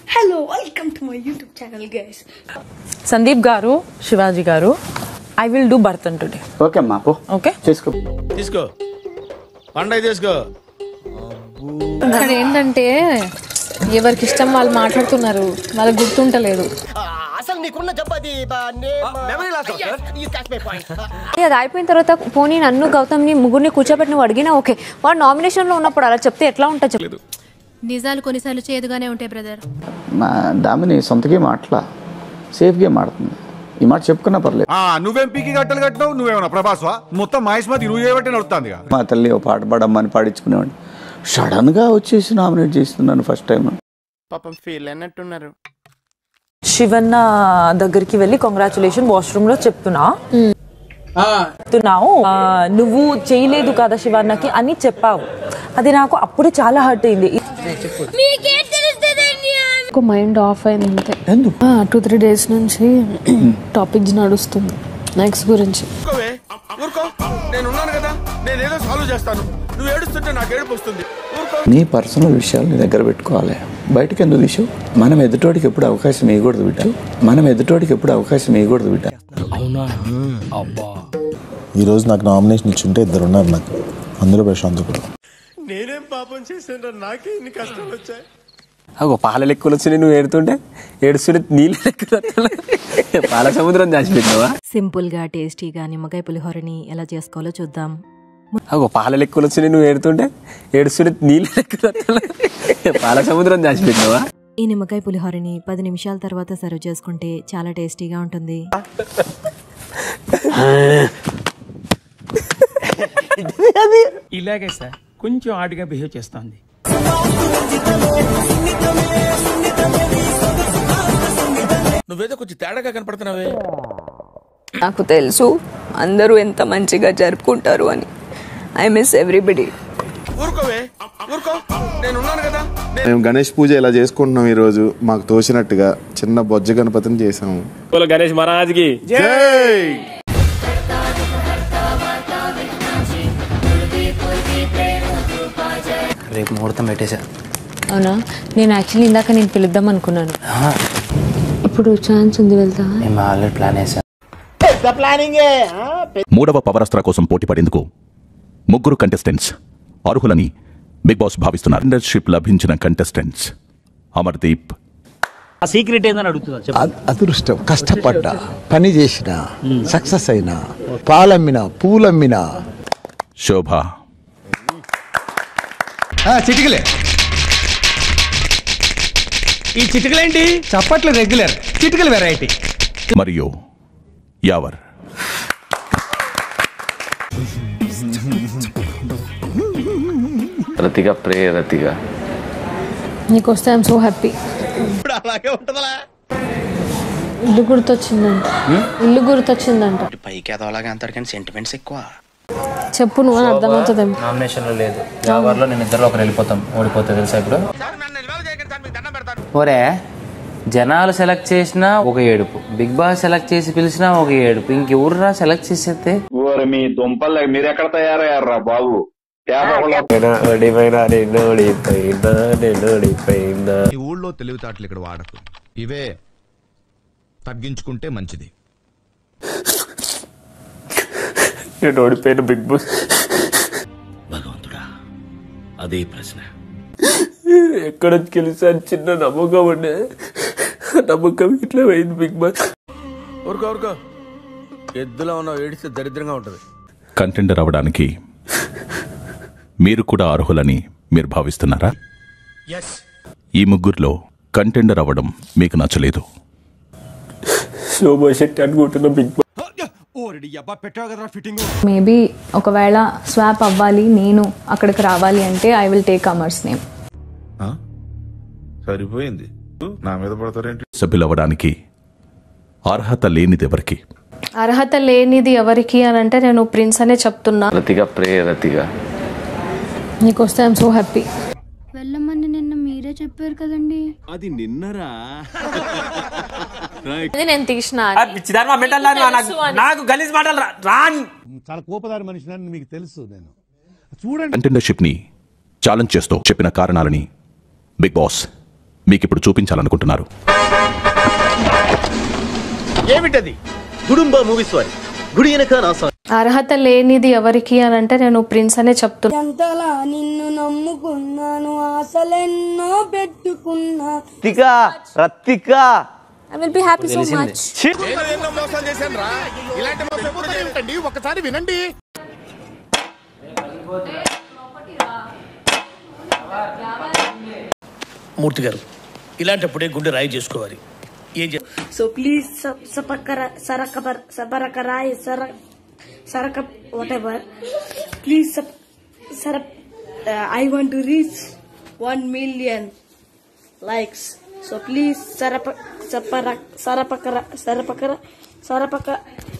Hello, welcome to my YouTube channel, guys. Sandeep garu Shivaji garu I will do burden today okay అమ్మా పో okay చేసుకో తీసుకో పండగ తీసుకో ఇక్కడ ఏంటంటే ఎవరికి ఇష్టం వాళ్ళు మాట్లాడుతున్నారు వాళ్ళకి గుర్తుంటలేదు అది అయిపోయిన తర్వాత పోనీ నన్ను గౌతమ్ని ముగ్గురిని కూర్చోబెట్టి నువ్వు అడిగినా ఓకే వాడు నామినేషన్లో ఉన్నప్పుడు అలా చెప్తే ఎట్లా ఉంటుంది చెప్పు నిజాలు కొన్నిసార్లు చేదుగానే ఉంటాయి బ్రదర్ మా దామిని సొంత గేమ్ ఆటలా సేఫ్ గేమ్ ఆడుతుంది ఈ మాట చెప్పుకున్నా పర్లేదు ఆ నువ్వేం పీకి గట్టలు కట్టినావు నువ్వేమన్నా ప్రభాస్వా మొత్తం మహేష్మతి నువ్వు చేయబట్టి నడుస్తుంది మా తల్లి ఒక పాట పాడమ్మని పాడించుకునేవాడిని సడన్గా వచ్చేసి నామినేట్ చేస్తున్నాను ఫస్ట్ టైం పాపం ఫీల్ అయినట్టున్నారు శివన్న దగ్గరికి వెళ్ళి కంగ్రాచులేషన్ వాష్రూమ్ లో చెప్తున్నా చెప్తున్నావు ఆ, నువ్వు చేయలేదు కదా శివన్నకి అని చెప్పావు అది నాకు అప్పుడు చాలా హర్ట్ అయింది ఒక మైండ్ ఆఫ్ అయింది అంతే టూ త్రీ డేస్ నుంచి టాపిక్స్ నడుస్తుంది నెక్స్ట్ గురించి ఊరుకోవే ఊరుకో నేను ఉన్నాను కదా నేను ఏదో సాల్వ్ చేస్తాను నువ్వు ఏడుస్తుంటే నాకు ఏడుపు వస్తుంది ఊరుకో నీ పర్సనల్ విషయాలు నీ దగ్గర పెట్టుకోవాలి బయటకు ఎందుకు తీసావు మనం ఎదుటోడికి ఎప్పుడు అవకాశం ఇవ్వకూడదు బిడ్డ మనం ఎదుటోడికి ఎప్పుడు అవకాశం ఇవ్వకూడదు బిడ్డ ఈరోజు నాకు నామినేషన్ ఇచ్చుంటే ఇద్దరు ఉన్నారు నాకు అందులో ప్రశాంత్ కూడా నేనేం పాపం చేశాను నాకే ఇన్ని కష్టాలు వచ్చాయి అగో పాల లెక్కలు వచ్చి నువ్వు ఏడుతుంటే ఏడుస్తుంటే నీళ్ళు లెక్కలు పాల సముద్రం దాచిపెట్టినావా సింపుల్ గా టేస్టీగా నిమ్మకాయ పులిహోరని ఎలా చేసుకోవాలో చూద్దాం అగో పాల లెక్కలు వచ్చి నువ్వు ఏడుతుంటే ఏడుస్తుంటే నీళ్ళు లెక్కలు పాల సముద్రం దాచిపెట్టినావా ఈ నిమ్మకాయ పులిహోరని పది నిమిషాల తర్వాత సర్వ్ చేసుకుంటే చాలా టేస్టీగా ఉంటుంది ఇలాగే సార్ కొంచెం ఆడుగా బిహేవ్ చేస్తోంది నువ్వేదో కొంచెం తేడాగా కనపడుతున్నావే నాకు తెలుసు అందరూ ఎంత మంచిగా జరుపుకుంటారు అని ఐ మిస్ ఎవ్రీబడి ఊరుకోవే ఊరుకో నేను ఉన్నాను కదా మేము గణేష్ పూజ ఇలా చేసుకుంటున్నాం ఈ రోజు మాకు తోచినట్టుగా చిన్న బొజ్జ గణపతిని చేసాము గణేష్ మహారాజ్కి రేపు ముహూర్తం పెట్టేశా అవునా నేను యాక్చువల్లీ ఇందాక నేను పిలుద్దాం అనుకున్నాను ఇప్పుడు ఛాన్స్ ఉంది వెళ్తా మేము ఆల్రెడీ ప్లాన్ వేసాం మూడవ పవరస్త్ర కోసం పోటీ పడేందుకు ముగ్గురు కంటెస్టెంట్స్ అర్హులని బిగ్ బాస్ భావిస్తున్నారు లీడర్షిప్ లభించిన కంటెస్టెంట్స్ అమర్దీప్ ఆ సీక్రెట్ ఏందని అడుగుతున్నా అదృష్టం కష్టపడ్డా పని చేసిన సక్సెస్ అయినా పాలమ్మిన పూలమ్మిన శోభ చిటికలే ఈ చిటికలేంటి చప్పట్లు రెగ్యులర్ చిటికలు వెరైటీ మరియు యావర్ రతిగా ప్రే రతిగా నీకు వస్తే ఐఎమ్ సో హ్యాపీ అలాగే ఉంటుందా ఇల్లు గుర్తొచ్చిందంట ఇల్లు గుర్తొచ్చిందంట పైకి ఎదవలాగా అంటారు కానీ సెంటిమెంట్స్ ఎక్కువ చెప్పు నువ్వు అని అర్థమవుతుందేమో నామినేషన్ లో లేదు జావర్లో నేను ఇద్దరు ఒకరు వెళ్ళిపోతాం ఓడిపోతే తెలుసా ఇప్పుడు ఒరే జనాలు సెలెక్ట్ చేసినా ఒక ఏడుపు బిగ్ బాస్ సెలెక్ట్ చేసి పిలిచినా ఒక ఏడుపు ఇంకెవర్రా సెలెక్ట్ చేసేస్తే మీ దుంపలు మీరు ఎక్కడ తయారయ్యారా బాబు ఈ ఊళ్ళో తెలివితేటలు ఇక్కడ వాడకు ఇవే తగ్గించుకుంటే మంచిది నేను ఓడిపోయిన బిగ్ బాస్ భగవంతుడా అదే ప్రశ్న ఎక్కడ గెలిచాను చిన్న నమ్మకం ఉండే నమ్మకం ఇట్లా పోయింది బిగ్ బాస్ ఊరుకో ఊరుకో ఎద్దులో ఉన్న ఏడిస్తే దరిద్రంగా ఉంటుంది కంటెండర్ అవ్వడానికి మీరు కూడా అర్హులని మీరు భావిస్తున్నారా ఈ ముగ్గురులో కంటెండర్ అవ్వడం మీకు నచ్చలేదు శోభా శెట్టి అనుకుంటున్న బిగ్ బాస్ మేబీ ఒకవేళ స్వాప్ అవ్వాలి నేను అక్కడికి రావాలి అంటే I will take Amar's name సరిపోయింది నా మీద పడతారేంటి సభ్యులవ్వడానికి అర్హత లేనిదెవరికి అర్హత లేనిది ఎవరికి అని అంటే నేను ప్రిన్స్ అనే చెప్తున్నా రతిగా ప్రే రతిగా నీకు వస్తే ఐఎమ్ సో హ్యాపీ వెళ్ళమని నిన్న మీరే చెప్పారు కదండి నేను తీసిన నాకు గలీజ్ మాటలు రాన్ చాలా కోపదారి మనిషి మీకు తెలుసు నేను చూడండి కంటెండర్షిప్ ని ఛాలెంజ్ చేస్తూ చెప్పిన కారణాలని బిగ్ బాస్ మీకిప్పుడు చూపించాలనుకుంటున్నారు ఏమిటది గుడుంబ మూవీస్ వారి గుడి వెనక నా సాంగ్ అర్హత లేనిది ఎవరికి అని అంటే నేను ప్రిన్స్ అనే చెప్తున్నా ఎంతలా నిన్ను నమ్ముకున్నాను ఆశలెన్నో పెట్టుకున్నా Rathika Rathika I will be happy so much నేను ఎన్నో మోసాలు చేశాను రా ఇలాంటి మోసం ఎప్పుడు చేయకండి ఒకసారి వినండి మూర్తి గారు ఇలాంటప్పుడే గుండె రాయి చేసుకోవాలి ఏం చే సో ప్లీజ్ సపకర సరకబర్ సబరకరాయ్ సర సరక వాట్ ఎవర్ ప్లీజ్ సర I want to reach one million likes so please సరప సపర సరపకర సరపకర సరపక